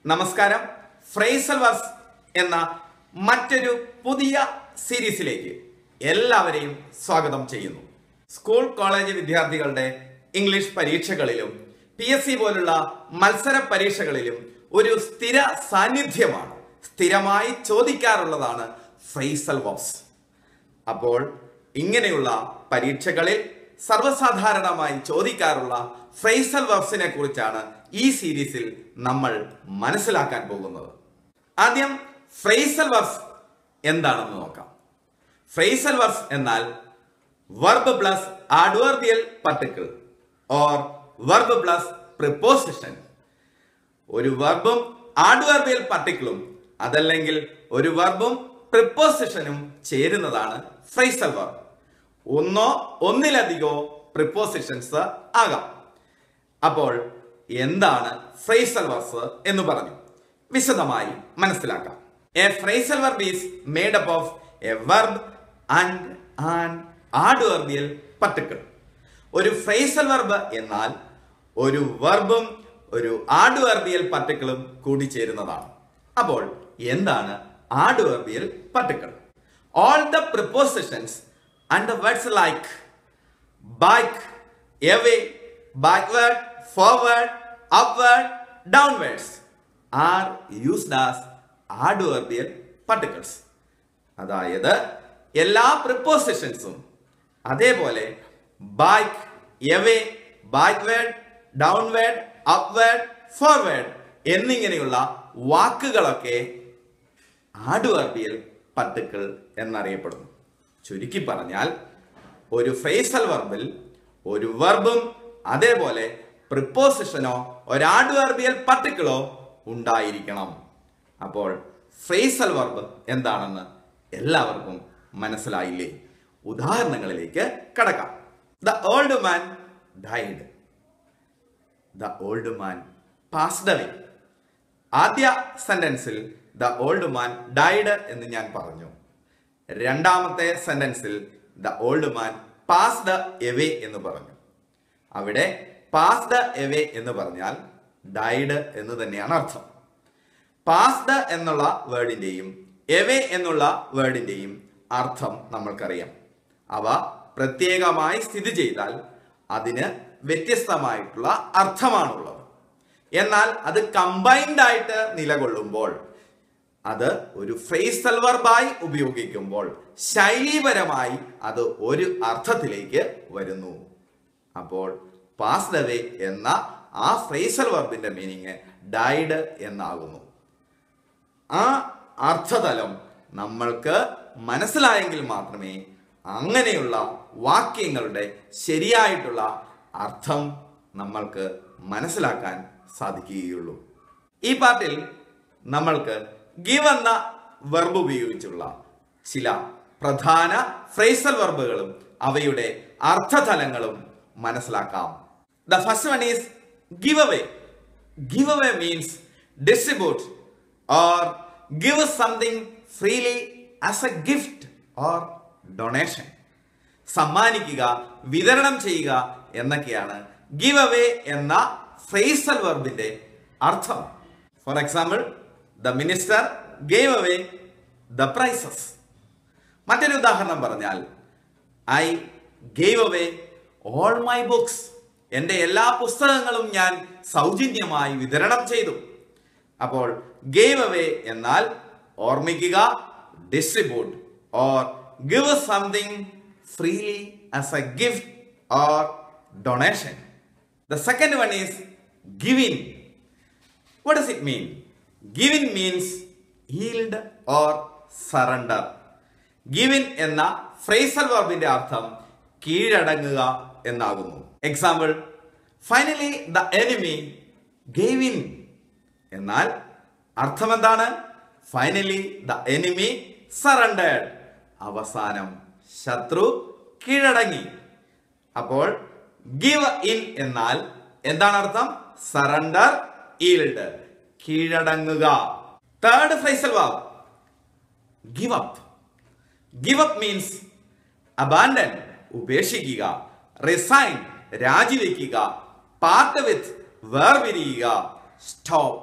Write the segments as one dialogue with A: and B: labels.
A: നമസ്കാരം ഫ്രേസൽ വർസ് എന്ന മറ്റൊരു പുതിയ സീരീസിലേക്ക് എല്ലാവരെയും സ്വാഗതം ചെയ്യുന്നു സ്കൂൾ കോളേജ് വിദ്യാർത്ഥികളുടെ ഇംഗ്ലീഷ് പരീക്ഷകളിലും പി എസ് സി പോലുള്ള മത്സര പരീക്ഷകളിലും ഒരു സ്ഥിര സാന്നിധ്യമാണ് സ്ഥിരമായി ചോദിക്കാറുള്ളതാണ് ഫ്രേസൽ വർസ് അപ്പോൾ ഇങ്ങനെയുള്ള പരീക്ഷകളിൽ സർവ്വസാധാരണമായി ചോദിക്കാറുള്ള ഫ്രേസൽ വർബ്സിനെ കുറിച്ചാണ് ഈ സീരീസിൽ നമ്മൾ മനസ്സിലാക്കാൻ പോകുന്നത് ആദ്യം ഫ്രേസൽ വർബ്സ് എന്താണെന്ന് നോക്കാം ഫ്രേസൽ വർബ്സ് എന്നാൽ verb plus adverbial particle or verb plus preposition ഒരു വർബും ആഡ്വർബിയൽ പർട്ടിക്കിളും അതല്ലെങ്കിൽ ഒരു വർബും പ്രിപ്പോസിഷനും ചേരുന്നതാണ് ഫ്രേസൽ വർബ് ഒന്നോ ഒന്നിലധികമോ പ്രിപ്പോസിഷൻസ് ആകാം അപ്പോൾ എന്താണ് ഫ്രേസൽ വർബ്സ് എന്ന് പറഞ്ഞു വിശദമായി മനസ്സിലാക്കാം a phrasal verb is made up of a verb and an adverbial particle ഒരു ഫ്രേസൽ വർബ് എന്നാൽ ഒരു വർബും ഒരു ആഡ്വർബിയൽ പർട്ടിക്കിളും കൂടി ചേരുന്നതാണ് അപ്പോൾ എന്താണ് adverbial particle all the prepositions and the words like back, away, backward, forward, upward, downwards are used as adverbial particles. അതായത് എല്ലാ പ്രിപ്പോസിഷൻസും അതേപോലെ back away backward downward upward forward എന്നിങ്ങനെയുള്ള വാക്കുകളൊക്കെ ആഡ്വർബിയൽ പർട്ടിക്കിൾ എന്നറിയപ്പെടുന്നു ചുരുക്കി പറഞ്ഞാൽ ഒരു ഫ്രേസൽ വർബിൽ ഒരു വർബും അതേപോലെ പ്രിപ്പോസിഷനോ ഒരു ആഡ്വർബിയൽ പർട്ടിക്കിളോ ഉണ്ടായിരിക്കണം അപ്പോൾ ഫ്രേസൽ വർബ് എന്താണെന്ന് എല്ലാവർക്കും മനസ്സിലായില്ലേ ഉദാഹരണങ്ങളിലേക്ക് കടക്കാം the old man died the old man passed away ആദ്യ സെന്റൻസിൽ ദ ഓൾഡ് മാൻ ഡൈഡ് എന്ന് ഞാൻ പറഞ്ഞു രണ്ടാമത്തെ സെന്റൻസിൽ the old man passed away എന്ന് പറഞ്ഞു അവിടെ പാസ്ഡ് എവേ എന്ന് പറഞ്ഞാൽ ഡൈഡ് എന്ന് തന്നെയാണ് അർത്ഥം പാസ്ഡ് എന്നുള്ള വേർഡിന്റെയും എവേ എന്നുള്ള വേർഡിന്റെയും അർത്ഥം നമ്മൾക്കറിയാം അവ പ്രത്യേകമായി സ്ഥിതി ചെയ്താൽ അതിന് വ്യത്യസ്തമായിട്ടുള്ള അർത്ഥമാണുള്ളത് എന്നാൽ അത് കമ്പൈൻഡ് ആയിട്ട് നിലകൊള്ളുമ്പോൾ അത് ഒരു ഫ്രേസൽ വർബായി ഉപയോഗിക്കുമ്പോൾ ശൈലീപരമായി അത് ഒരു അർത്ഥത്തിലേക്ക് വരുന്നു അപ്പോൾ പാസ്ഡ് അവേ എന്ന ആ ഫ്രേസൽ വർബിന്റെ മീനിങ് ഡൈഡ് എന്നാകുന്നു ആ അർത്ഥതലം നമ്മൾക്ക് മനസ്സിലായെങ്കിൽ മാത്രമേ അങ്ങനെയുള്ള വാക്യങ്ങളുടെ ശരിയായിട്ടുള്ള അർത്ഥം നമ്മൾക്ക് മനസ്സിലാക്കാൻ സാധിക്കുകയുള്ളൂ ഈ പാട്ടിൽ നമ്മൾക്ക് ഗിവ് എന്ന വെർബ് ഉപയോഗിച്ചുള്ള ചില പ്രധാന ഫ്രേസൽ വെർബുകളും അവയുടെ അർത്ഥതലങ്ങളും മനസ്സിലാക്കാം the first one is give away give away means distribute or give something freely as a gift or donation സമ്മാനിക്കുക വിതരണം ചെയ്യുക എന്നൊക്കെയാണ് ഗിവ് അവേ എന്ന ഫ്രേസൽ വെർബിന്റെ അർത്ഥം for example the minister gave away the prizes മറ്റൊരു ഉദാഹരണം പറഞ്ഞാൽ I gave away all my books എൻ്റെ എല്ലാ പുസ്തകങ്ങളും ഞാൻ സൗജന്യമായി വിതരണം ചെയ്തു അപ്പോൾ ഗേവ് അവേ എന്നാൽ ഓർമ്മിക്കുക distribute or give something freely as a gift or donation the second one is give in What does it mean? Giving means yield or surrender. Givin എന്ന ഫ്രേസൽ വർബിന്റെ അർത്ഥം കീഴടങ്ങുക എന്നാകുന്നു example finally the enemy gave in എന്നാൽ അർത്ഥം എന്താണ് finally the enemy surrendered അവസാനം ശത്രു കീഴടങ്ങി അപ്പോൾ ഗിവ് ഇൻ എന്നാൽ എന്താണ് അർത്ഥം സറണ്ടർ ഈൽഡ് കീഴടങ്ങുക തേർഡ് ഫ്രൈസൽ വാവ് give up give up means abandon ഉപേക്ഷിക്കുക റിസൈൻ രാജിവെക്കുക പാർട്ട് വിത്ത് വേർപിരിയുക സ്റ്റോപ്പ്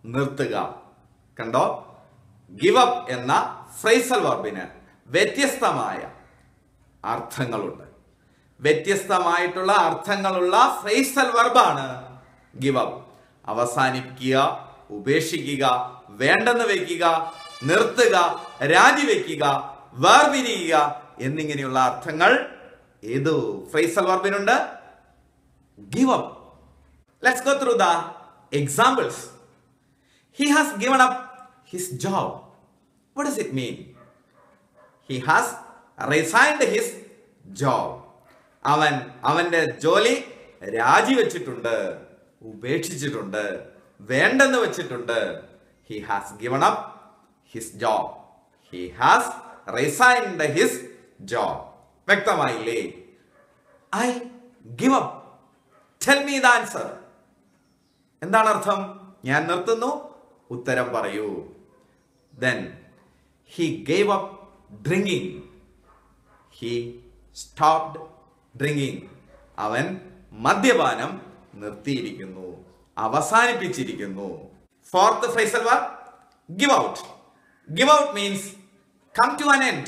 A: നിർത്തുക കണ്ടോ ഗിവ് അപ്പ് എന്ന ഫ്രൈസൽ വർബിന് വ്യത്യസ്തമായ അർത്ഥങ്ങളുണ്ട് വ്യത്യസ്തമായിട്ടുള്ള അർത്ഥങ്ങളുള്ള ഫ്രൈസൽ വർബാണ് ഗിവ് അപ്പ് അവസാനിപ്പിക്കുക ഉപേക്ഷിക്കുക വേണ്ടെന്ന് വെക്കുക നിർത്തുക രാജിവെക്കുക വേർപിരിയുക എന്നിങ്ങനെയുള്ള അർത്ഥങ്ങൾ ഏതു ഫ്രൈസൽ വർബിനുണ്ട് give up let's go through the examples he has given up his job what does it mean he has resigned his job അവൻ അവന്റെ ജോലി രാജിവെച്ചിട്ടുണ്ട് ഉപേക്ഷിച്ചിട്ടുണ്ട് വേണ്ടെന്ന് വെച്ചിട്ടുണ്ട് he has given up his job he has resigned his job വ്യക്തമായില്ലേ I give up tell me the answer എന്താണ് അർത്ഥം ഞാൻ നിർത്തുന്നു ഉത്തരം പറയൂ then he gave up drinking he stopped drinking അവൻ മദ്യപാനം നിർത്തിയിരിക്കുന്നു അവസാനിപ്പിച്ചിരിക്കുന്നു fourth phrasal verb give out give out means come to an end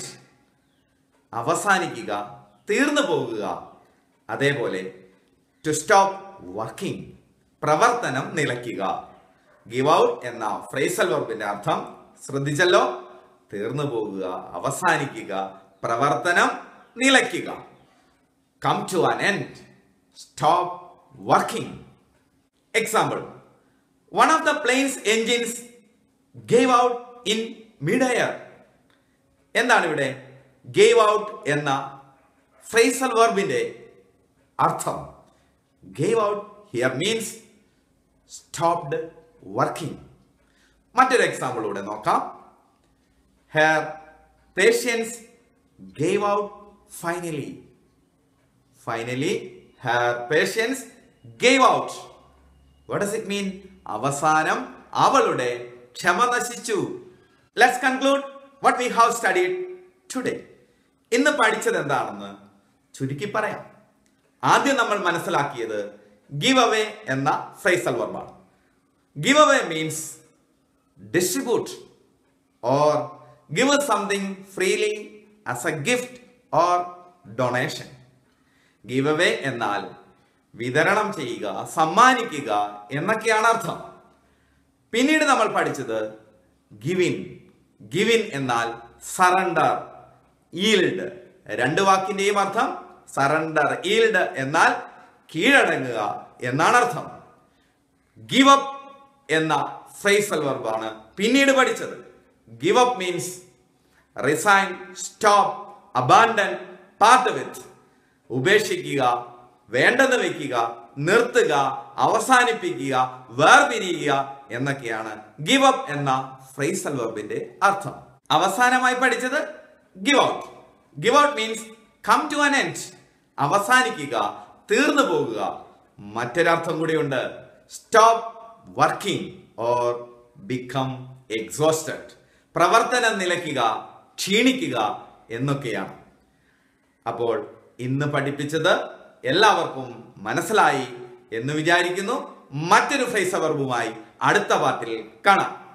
A: അവസാനിക്കുക തീർന്നു പോകുക അതേപോലെ ടു സ്റ്റോപ്പ് വർക്കിംഗ് പ്രവർത്തനം നിലയ്ക്കുക ഗിവ് ഔട്ട് എന്ന ഫ്രൈസൽ വർബിന്റെ അർത്ഥം ശ്രദ്ധിച്ചല്ലോ തീർന്നു പോകുക അവസാനിക്കുക പ്രവർത്തനം നിലയ്ക്കുക come to an end stop working example one of the plane's engines gave out in mid air എന്താണ് ഇവിടെ ഗേവ് ഔട്ട് എന്ന ഫ്രൈസൽ വെർബിന്റെ അർത്ഥം gave out here means stopped working മറ്റൊരു എക്സാമ്പിൾ ഇവിടെ നോക്കാം hair patience gave out finally finally her patience gave out what does it mean അവസാനം അവളുടെ ക്ഷമ നശിച്ചു let's conclude what we have studied today ഇന്ന് പഠിച്ചത് എന്താണെന്ന് ചുരുക്കി പറയാം ആദ്യം നമ്മൾ മനസ്സിലാക്കിയത് ഗിവ് അവേ എന്ന ഫ്രൈസൽ വർബാണ് give away means distribute or give something freely as a gift or donation give away എന്നാൽ വിതരണം ചെയ്യുക സമ്മാനിക്കുക എന്നൊക്കെയാണ് അർത്ഥം പിന്നീട് നമ്മൾ പഠിച്ചത് ഗിവിൻ ഗിവിൻ എന്നാൽ സറണ്ടർ ഈൽഡ് രണ്ട് വാക്കിന്റെയും അർത്ഥം സറണ്ടർ ഈൽഡ് എന്നാൽ കീഴടങ്ങുക എന്നാണ് അർത്ഥം ഗിവ് അപ്പ് എന്ന ഫ്രൈസൽ വെർബാണ് പിന്നീട് പഠിച്ചത് give up means resign stop abandon part with ഉപേക്ഷിക്കുക വേണ്ടെന്ന് വെക്കുക നിർത്തുക അവസാനിപ്പിക്കുക വേർപിരിയുക എന്നൊക്കെയാണ് ഗിവ് അപ്പ് എന്ന ഫ്രൈസൽ വെർബിന്റെ അർത്ഥം അവസാനമായി പഠിച്ചത് give out give out means come to an end അവസാനിക്കുക തീർന്നു പോകുക മറ്റൊരർത്ഥം കൂടിയുണ്ട് stop working or become exhausted പ്രവർത്തനം നിലയ്ക്കുക ക്ഷീണിക്കുക എന്നൊക്കെയാണ് അപ്പോൾ ഇന്ന് പഠിപ്പിച്ചത് എല്ലാവർക്കും മനസ്സിലായി എന്ന് വിചാരിക്കുന്നു മറ്റൊരു ഫ്രൈസവർബുമായി അടുത്ത പാട്ടിൽ കാണാം